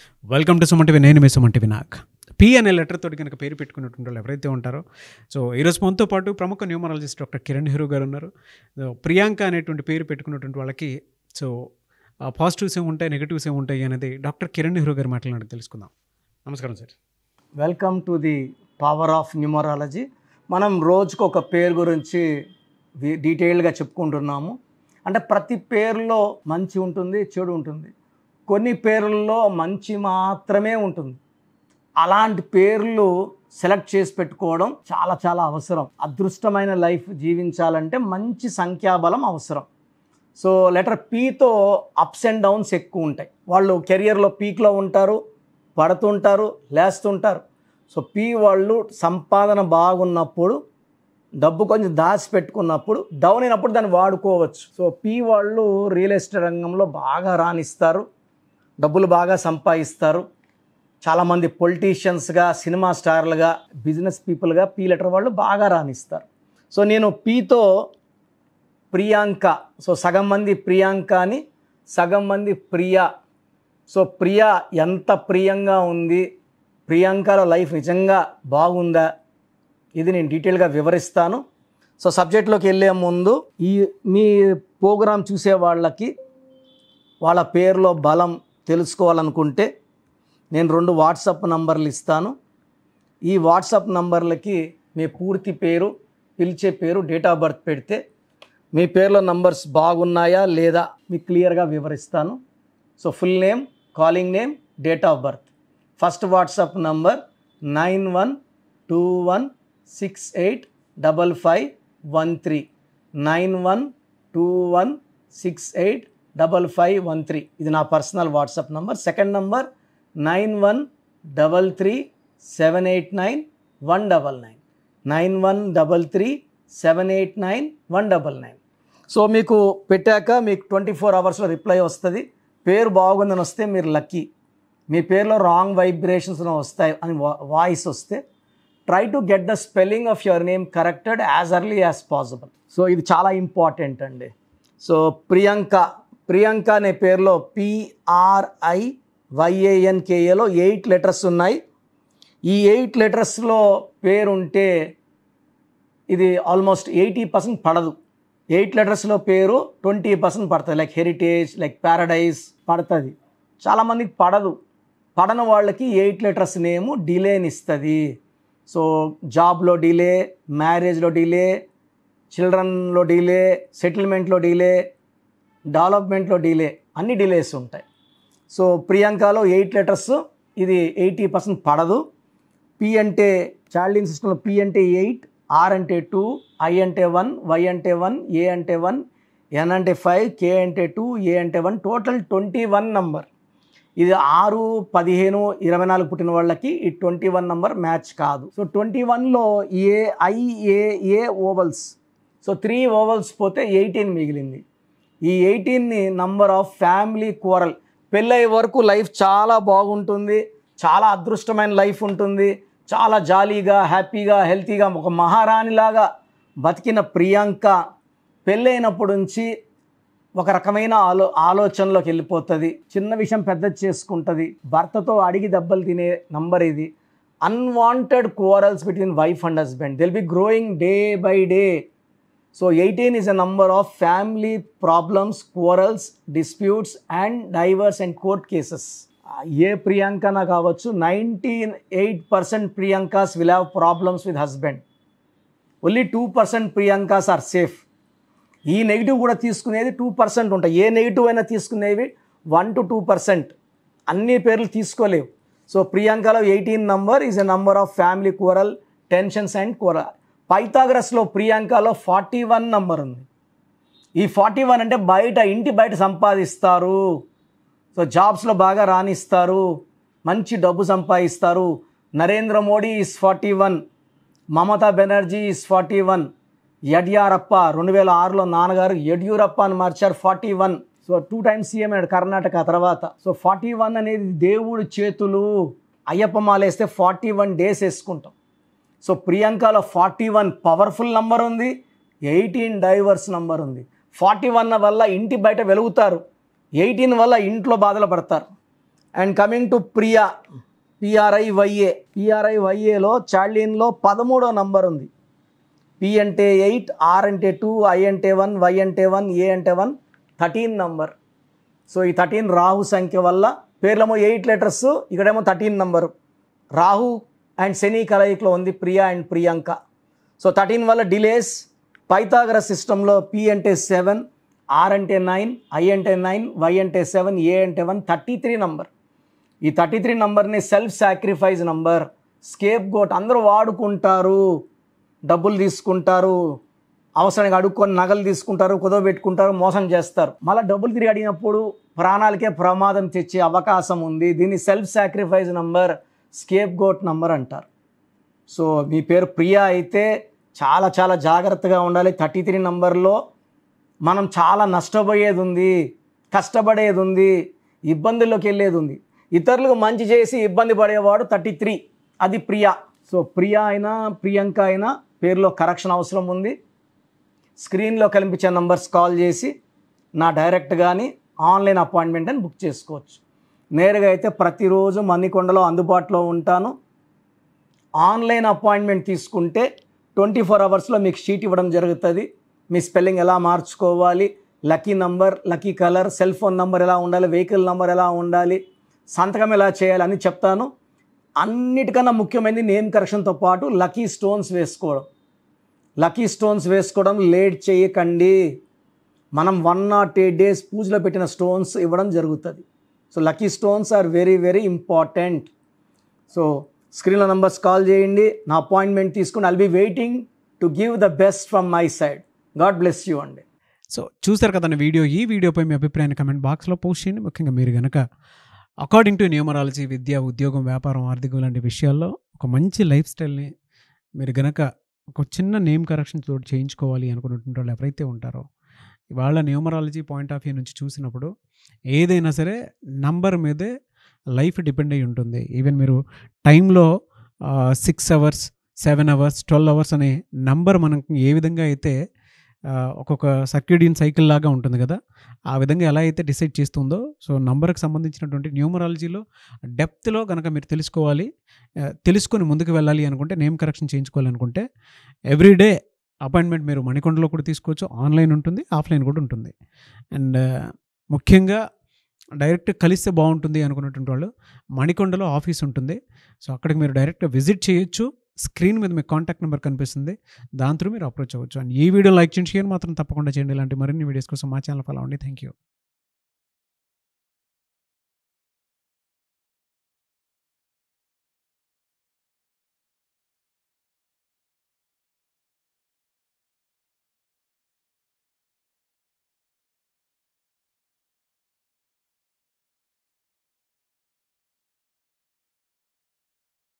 welcome to సుమంటివి నేను మీ సుమంటివి నాగ్ పి అనే లెటర్ తోటి కనుక పేరు పెట్టుకున్నటువంటి వాళ్ళు ఎవరైతే ఉంటారో సో ఈరోజు మనతో పాటు ప్రముఖ న్యూమరాలజిస్ట్ డాక్టర్ కిరణ్ హీరో గారు ఉన్నారు సో ప్రియాంక అనేటువంటి పేరు పెట్టుకున్నటువంటి వాళ్ళకి సో పాజిటివ్స్ ఏమి ఉంటాయి నెగిటివ్స్ ఏమి ఉంటాయి అనేది డాక్టర్ కిరణ్ హీరో గారు మాట్లాడి తెలుసుకుందాం నమస్కారం sir welcome to the power of numerology మనం రోజుకు ఒక పేరు గురించి వి- డీటెయిల్గా చెప్పుకుంటున్నాము అంటే ప్రతి పేరులో మంచి ఉంటుంది చెడు ఉంటుంది కొన్ని పేర్లలో మంచి మాత్రమే ఉంటుంది అలాంటి పేర్లు సెలెక్ట్ చేసి పెట్టుకోవడం చాలా చాలా అవసరం అదృష్టమైన లైఫ్ జీవించాలంటే మంచి సంఖ్యాబలం అవసరం సో లెటర్ పీతో అప్స్ అండ్ డౌన్స్ ఎక్కువ ఉంటాయి వాళ్ళు కెరియర్లో పీక్లో ఉంటారు పడుతుంటారు లేస్తుంటారు సో పీ వాళ్ళు సంపాదన బాగున్నప్పుడు డబ్బు కొంచెం దాచి పెట్టుకున్నప్పుడు డౌన్ అయినప్పుడు దాన్ని వాడుకోవచ్చు సో పీ వాళ్ళు రియల్ ఎస్టేట్ రంగంలో బాగా రాణిస్తారు డబ్బులు బాగా సంపాదిస్తారు చాలామంది పొలిటీషియన్స్గా సినిమా స్టార్లుగా బిజినెస్ పీపుల్గా పీ లెటర్ వాళ్ళు బాగా రాణిస్తారు సో నేను పీతో ప్రియాంక సో సగం మంది ప్రియాంక అని సగం మంది ప్రియా సో ప్రియా ఎంత ప్రియంగా ఉంది ప్రియాంకల లైఫ్ నిజంగా బాగుందా ఇది నేను డీటెయిల్గా వివరిస్తాను సో సబ్జెక్ట్లోకి వెళ్ళే ముందు ఈ మీ ప్రోగ్రాం చూసే వాళ్ళకి వాళ్ళ పేరులో బలం తెలుసుకోవాలనుకుంటే నేను రెండు వాట్సాప్ నంబర్లు ఇస్తాను ఈ వాట్సాప్ నంబర్లకి మీ పూర్తి పేరు పిలిచే పేరు డేట్ ఆఫ్ బర్త్ పెడితే మీ పేర్లో నంబర్స్ బాగున్నాయా లేదా మీకు క్లియర్గా వివరిస్తాను so full name calling name date of birth first WhatsApp number nine one two one six eight double five one three nine one two one six eight double five one three ఇది నా personal WhatsApp number second number nine one double three seven eight nine one double nine nine one double three seven eight nine one double nine so మీకు పెట్టాక మీకు twenty four అవర్స్లో reply వస్తుంది పేరు బాగుందని వస్తే మీరు లక్కీ మీ పేరులో రాంగ్ వైబ్రేషన్స్ వస్తాయి అని వాయిస్ వస్తే try to get the spelling of your name corrected as early as possible so ఇది చాలా ఇంపార్టెంట్ అండి సో ప్రియాంక ప్రియాంక అనే పేరులో పిఆర్ఐ వైఏఎన్కేఏలో ఎయిట్ లెటర్స్ ఉన్నాయి ఈ ఎయిట్ లెటర్స్లో పేరుంటే ఇది ఆల్మోస్ట్ ఎయిటీ పర్సెంట్ పడదు ఎయిట్ లెటర్స్లో పేరు ట్వంటీ పర్సెంట్ పడుతుంది లైక్ హెరిటేజ్ లైక్ ప్యారడైజ్ పడుతుంది చాలామందికి పడదు పడని వాళ్ళకి ఎయిట్ లెటర్స్ నేము డిలేని ఇస్తుంది సో జాబ్లో డిలే మ్యారేజ్లో డిలే చిల్డ్రన్లో డిలే సెటిల్మెంట్లో డిలే డెవలప్మెంట్లో డిలే అన్ని డిలేస్ ఉంటాయి సో ప్రియాంకలో ఎయిట్ లెటర్స్ ఇది ఎయిటీ పర్సెంట్ పడదు పి అంటే చైల్డ్ ఇన్ సిస్టంలో పి అంటే ఎయిట్ ఆర్ అంటే టూ ఐ అంటే వన్ వై అంటే వన్ ఏ అంటే వన్ ఎన్ అంటే ఫైవ్ కే అంటే టూ ఏ అంటే one total twenty one number ఇది ఆరు పదిహేను ఇరవై నాలుగు పుట్టిన వాళ్ళకి ఈ ట్వంటీ వన్ నంబర్ మ్యాచ్ కాదు సో ట్వంటీ వన్లో A I A A vowels so three vowels పోతే ఎయిటీన్ మిగిలింది ఈ ఎయిటీన్ని నంబర్ ఆఫ్ ఫ్యామిలీ కూరల్ పెళ్ళయ్యే వరకు లైఫ్ చాలా బాగుంటుంది చాలా అదృష్టమైన లైఫ్ ఉంటుంది చాలా జాలీగా హ్యాపీగా హెల్తీగా ఒక మహారాణిలాగా బతికిన ప్రియాంక పెళ్ళైనప్పటి నుంచి ఒక రకమైన ఆలో ఆలోచనలోకి వెళ్ళిపోతుంది చిన్న విషయం పెద్దది చేసుకుంటుంది భర్తతో అడిగి దెబ్బలు తినే నంబర్ ఇది unwanted quarrels between wife and husband will be growing day by day so eighteen is a number of family problems quarrels disputes and divorce and court cases ఏ ప్రియాంకనా కావచ్చు ninety eight percent Priyankas will have problems with husband only two percent Priyankas are safe ఈ negative కూడా తీసుకునేది two percent ఉంటాయి ఏ negative అయినా తీసుకునేవి వన్ టు టూ పర్సెంట్ అన్ని పేర్లు తీసుకోలేవు సో ప్రియాంకలో eighteen number is a number of family quarrel tensions and కూర పైథాగరస్లో ప్రియాంకలో ఫార్టీ వన్ నంబర్ ఉంది ఈ ఫార్టీ వన్ అంటే బయట ఇంటి బయట సంపాదిస్తారు సో జాబ్స్లో బాగా రాణిస్తారు మంచి డబ్బు సంపాదిస్తారు Narendra Modi is forty one Mamata Banerjee is forty one Yediyurappa రెండు వేల ఆరులో నాన్నగారు యడ్యూరప్ప అని మార్చారు forty one so two times CM అయ్యాడు కర్ణాటక తర్వాత సో ఫార్టీ వన్ అనేది దేవుడి చేతులు అయ్యప్ప మాలేస్తే ఫార్టీ వన్ డేస్ వేసుకుంటాం సో ప్రియాంకలో ఫార్టీ వన్ పవర్ఫుల్ నంబర్ ఉంది ఎయిటీన్ డైవర్స్ నంబర్ ఉంది ఫార్టీ వన్ వల్ల ఇంటి బయట వెలుగుతారు ఎయిటీన్ వల్ల ఇంట్లో బాధలు పడతారు and coming to Priya PRI వైఏ PRI వైఏలో చార్లిన్లో పదమూడో నంబర్ ఉంది పి అంటే ఎయిట్ ఆర్ అంటే టూ ఐ అంటే వన్ వై అంటే వన్ ఏ అంటే వన్ థర్టీన్ నంబర్ సో ఈ థర్టీన్ రాహు సంఖ్య వల్ల పేర్లేమో ఎయిట్ లెటర్స్ ఇక్కడేమో thirteen number Rahu and Shani కలయికలో ఉంది Priya and Priyanka so thirteen వల్ల డిలేస్ పైథాగర సిస్టంలో పి అంటే సెవెన్ ఆర్ అంటే నైన్ ఐ అంటే నైన్ వై అంటే సెవెన్ ఏ అంటే వన్ థర్టీ త్రీ నంబర్ ఈ థర్టీ త్రీ నంబర్ని self sacrifice number scapegoat అందరూ వాడుకుంటారు డబ్బులు తీసుకుంటారు అవసరానికి అడుక్కొని నగలు తీసుకుంటారు కుదవ పెట్టుకుంటారు మోసం చేస్తారు మళ్ళీ డబ్బులు తిరిగి అడిగినప్పుడు ప్రాణాలకే ప్రమాదం తెచ్చే అవకాశం ఉంది దీన్ని self sacrifice number scapegoat number అంటారు సో మీ పేరు ప్రియా అయితే చాలా చాలా జాగ్రత్తగా ఉండాలి థర్టీ త్రీ నంబర్లో మనం చాలా నష్టపోయేది ఉంది కష్టపడేది ఉంది ఇబ్బందుల్లోకి వెళ్ళేది ఉంది ఇతరులకు మంచి చేసి ఇబ్బంది పడేవాడు థర్టీ త్రీ అది ప్రియా సో ప్రియా అయినా ప్రియాంక అయినా పేరులో కరెక్షన్ అవసరం ఉంది స్క్రీన్లో కనిపించే నంబర్స్ కాల్ చేసి నా డైరెక్ట్ కానీ ఆన్లైన్ అపాయింట్మెంట్ అని బుక్ చేసుకోవచ్చు నేరుగా అయితే ప్రతిరోజు మన్నికొండలో అందుబాటులో ఉంటాను ఆన్లైన్ అపాయింట్మెంట్ తీసుకుంటే ట్వంటీ ఫోర్ అవర్స్లో మీకు షీట్ ఇవ్వడం జరుగుతుంది మీ స్పెల్లింగ్ ఎలా మార్చుకోవాలి lucky number lucky colour cell phone number ఎలా ఉండాలి వెహికల్ నంబర్ ఎలా ఉండాలి సంతకం ఎలా చేయాలి అని చెప్తాను అన్నిటికన్నా ముఖ్యమైనది నేమ్ కరెక్షన్తో పాటు లక్కీ స్టోన్స్ వేసుకోవడం లక్కీ స్టోన్స్ వేసుకోవడం లేట్ చేయకండి మనం వన్ నాట్ ఎయిట్ డేస్ పూజలో పెట్టిన స్టోన్స్ ఇవ్వడం జరుగుతుంది so lucky stones are very very important so స్క్రీన్లో నంబర్స్ కాల్ చేయండి నా అపాయింట్మెంట్ తీసుకుని I'll be waiting to give the best from my side God bless you అండి సో చూసారు కదండి వీడియో ఈ వీడియోపై మీ అభిప్రాయాన్ని కమెంట్ బాక్స్లో పోస్ట్ చేయండి ముఖ్యంగా మీరు కనుక అకార్డింగ్ టు న్యూమరాలజీ విద్య ఉద్యోగం వ్యాపారం ఆర్థికం లాంటి విషయాల్లో ఒక మంచి లైఫ్ స్టైల్ని మీరు గనక ఒక చిన్న నేమ్ కరెక్షన్ తోటి చేయించుకోవాలి అనుకున్నటువంటి వాళ్ళు ఎవరైతే ఉంటారో ఇవాళ న్యూమరాలజీ పాయింట్ ఆఫ్ వ్యూ నుంచి చూసినప్పుడు ఏదైనా సరే నంబర్ మీదే లైఫ్ డిపెండ్ అయి ఉంటుంది ఈవెన్ మీరు టైంలో six hours seven hours twelve hours అనే నంబర్ మనకి ఏ విధంగా అయితే ఆ, ఒక్కొక్క సర్క్యూడియన్ సైకిల్ లాగా ఉంటుంది కదా ఆ విధంగా ఎలా అయితే డిసైడ్ చేస్తుందో సో నంబర్కి సంబంధించినటువంటి న్యూమరాలజీలో డెప్త్లో కనుక మీరు తెలుసుకోవాలి ఆ, తెలుసుకొని ముందుకు వెళ్ళాలి అనుకుంటే నేమ్ కరెక్షన్ చేయించుకోవాలనుకుంటే ఎవ్రీడే అపాయింట్మెంట్ మీరు మణికొండలో కూడా తీసుకోవచ్చు ఆన్లైన్ ఉంటుంది ఆఫ్లైన్ కూడా ఉంటుంది అండ్ ముఖ్యంగా డైరెక్ట్ కలిస్తే బాగుంటుంది అనుకున్నటువంటి వాళ్ళు మణికొండలో ఆఫీస్ ఉంటుంది సో అక్కడికి మీరు డైరెక్ట్ విజిట్ చేయొచ్చు స్క్రీన్ మీద మీకు కాంటాక్ట్ నెంబర్ కనిపిస్తుంది దాంతో మీరు అప్రోచ్ అవ్వచ్చు అండ్ ఈ వీడియో లైక్ చేయండి షేర్ మాత్రం తప్పకుండా చేయండి ఇలాంటి మరిన్ని వీడియోస్ కోసం మా ఛానల్ ఫాలో అవ్వండి థ్యాంక్ యూ